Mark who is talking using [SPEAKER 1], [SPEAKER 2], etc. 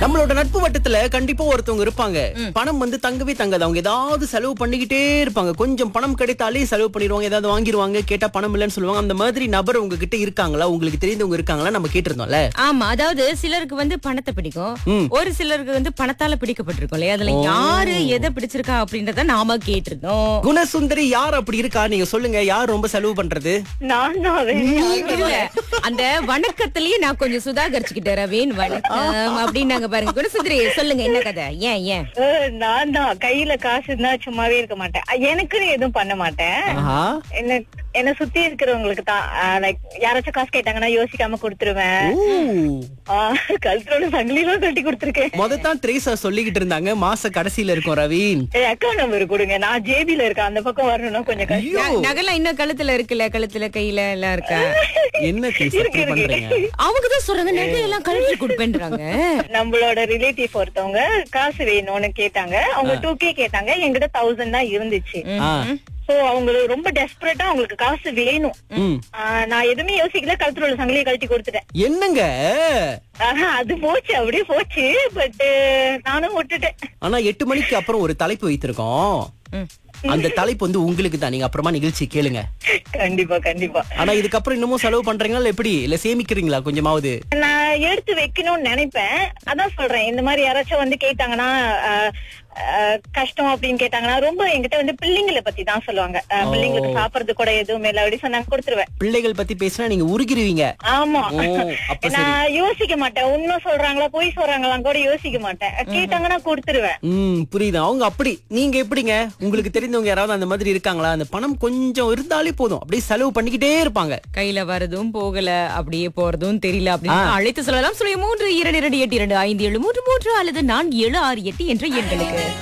[SPEAKER 1] நம்மளோட நட்பு வட்டத்துல கண்டிப்பா ஒருத்தவங்க இருப்பாங்க பணம் வந்து தங்கவே தங்காது அவங்க ஏதாவது செலவு பண்ணிக்கிட்டே இருப்பாங்க கொஞ்சம் பணம் கிடைத்தாலே செலவு பண்ணிடுவாங்க ஏதாவது வாங்கிடுவாங்க கேட்டா பணம் இல்லைன்னு சொல்லுவாங்க அந்த மாதிரி நபர் உங்ககிட்ட இருக்காங்களா உங்களுக்கு தெரிந்தவங்க இருக்காங்களா நம்ம கேட்டிருந்தோம்ல
[SPEAKER 2] ஆமா அதாவது சிலருக்கு வந்து பணத்தை பிடிக்கும்
[SPEAKER 1] ம்.
[SPEAKER 2] ஒரு சிலருக்கு வந்து பணத்தால பிடிக்கப்பட்டிருக்கும் இல்லையா அதுல யாரு எதை பிடிச்சிருக்கா அப்படின்றத நாம கேட்டிருந்தோம்
[SPEAKER 1] குணசுந்தரி யார் அப்படி இருக்கா நீங்க சொல்லுங்க யார் ரொம்ப செலவு பண்றது
[SPEAKER 3] நான் தான் அது.
[SPEAKER 2] இல்ல அந்த வணக்கத்திலயே நான் கொஞ்சம் சுதாகரிச்சுக்கிட்டேன் ரவீன் வணக்கம் அப்படின்னாங்க பாருங்க குணசுந்தரி சொல்லுங்க என்ன கதை ஏன் ஏன்
[SPEAKER 3] அஹ், நான் தான் கையில காசு இருந்தா சும்மாவே இருக்க மாட்டேன் அஹ், எனக்குன்னு எதுவும் பண்ண மாட்டேன்
[SPEAKER 1] ஆஹா
[SPEAKER 3] என்ன என்ன சுத்தி இருக்கிறவங்களுக்கு தான் லைக் யாராச்சும் காசு கேட்டாங்கன்னா யோசிக்காம கொடுத்துருவேன்
[SPEAKER 1] ஓ.
[SPEAKER 3] ஆஹ், கழுத்தோட சங்கிலிலாம் கட்டி கொடுத்துருக்கேன்
[SPEAKER 1] மொதத்தான் த்ரேசா சொல்லிக்கிட்டு இருந்தாங்க மாச கடைசியில இருக்கும் ரவீன்
[SPEAKER 3] ஏய், அக்கௌண்ட் நம்பர் கொடுங்க நான் ஜேபில இருக்கேன் அந்த பக்கம் வரணும்னா கொஞ்சம் கஷ்டம்
[SPEAKER 1] ஐயோ
[SPEAKER 2] ந- நகைலாம் இன்னும் கழுத்துல இருக்குல்ல கழுத்துல கையில எல்லாம் இருக்கா
[SPEAKER 1] என்ன த்ரேசா இப்படி பண்றீங்க
[SPEAKER 2] அவங்க தான் சொல்றாங்க நகையெல்லாம் கழுத்துல கொடுப்பேன்றாங்க
[SPEAKER 3] நம்மளோட ரிலேட்டிவ் ஒருத்தவங்க காசு வேணும்னு கேட்டாங்க அவங்க டூ கே கேட்டாங்க என்கிட்ட தௌசண்ட் தான் இருந்துச்சு
[SPEAKER 1] ஆ.
[SPEAKER 3] சோ அவங்களுக்கு ரொம்ப டெஸ்பரேட்டா அவங்களுக்கு காசு வேணும்
[SPEAKER 1] ம்.
[SPEAKER 3] ஆஹ், நான் எதுவுமே யோசிக்கல கழுத்துல உள்ள சங்கிலியை கழட்டி கொடுத்துட்டேன்
[SPEAKER 1] என்னங்க
[SPEAKER 3] ஆஹா, அது போச்சு அப்படியே போச்சு பட் நானும் விட்டுட்டேன்
[SPEAKER 1] ஆனா எட்டு மணிக்கு அப்புறம் ஒரு தலைப்பு வைத்திருக்கோம் அந்த தலைப்பு வந்து உங்களுக்கு தான் நீங்க அப்புறமா நிகழ்ச்சி கேளுங்க
[SPEAKER 3] கண்டிப்பா கண்டிப்பா
[SPEAKER 1] ஆனா இதுக்கப்புறம் இன்னமும் செலவு பண்றீங்களா இல்ல எப்படி இல்ல சேமிக்கிறீங்களா கொஞ்சமாவது
[SPEAKER 3] நான் எடுத்து வைக்கணும்னு நினைப்பேன் அதான் சொல்றேன் இந்த மாதிரி யாராச்சும் வந்து கேட்டாங்கன்னா ஆஹ், ஆஹ், கஷ்டம் அப்படின்னு கேட்டாங்கன்னா ரொம்ப என்கிட்ட வந்து பிள்ளைங்களை பத்தி தான் சொல்லுவாங்க ஆஹ், பிள்ளைங்களுக்கு சாப்பிடுறது கூட எதுவுமே இல்ல அப்படி சொன்னாங்க கொடுத்துருவேன்
[SPEAKER 1] பிள்ளைகள் பத்தி பேசினா நீங்க உருகிருவீங்க
[SPEAKER 3] ஆமா
[SPEAKER 1] ஓ, அப்ப சரி.
[SPEAKER 3] நான் யோசிக்க மாட்டேன் உண்மை சொல்றாங்களா பொய் சொல்றாங்களான்னு கூட யோசிக்க மாட்டேன் கேட்டாங்கன்னா கொடுத்துருவேன்
[SPEAKER 1] ம் புரியுது அவங்க அப்படி நீங்க எப்படிங்க உங்களுக்கு தெரிந்தவங்க யாராவது அந்த மாதிரி இருக்காங்களா அந்த பணம் கொஞ்சம் இருந்தாலே போதும் அப்படியே செலவு பண்ணிக்கிட்டே இருப்பாங்க
[SPEAKER 2] கையில வரதும் போகல அப்படியே போறதும் தெரியல அப்படின்னு அழைத்து சொல்லலாம் சொல்லி மூன்று இரண்டு இரண்டு எட்டு இரண்டு ஐந்து ஏழு மூன்று மூன்று அல்லது நான்கு ஏழு ஆறு எட்டு என்ற எண்களுக்கு